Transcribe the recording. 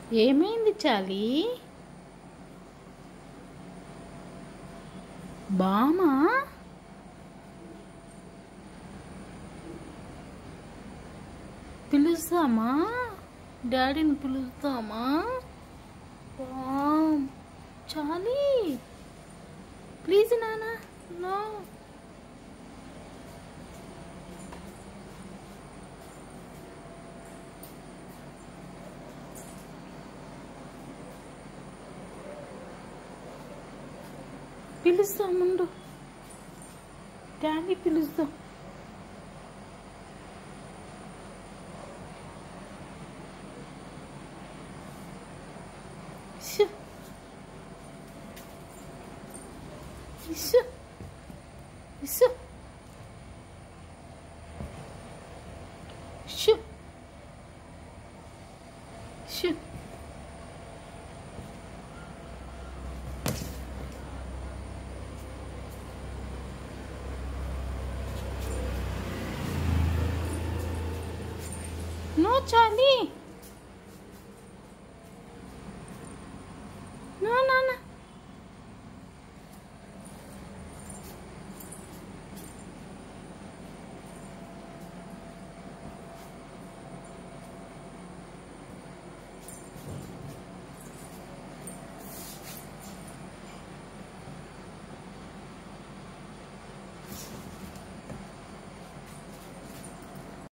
ఏమైంది చాలి బామా పిలుస్తామా డాడీని పిలుస్తామా వామ్, చాలి ప్లీజ్ నాన్న నో పిలుస్తాం ముందు డాడీ పిలుస్తాం షు. ఇషు. ఇసు. షు. షు. No, Charlie.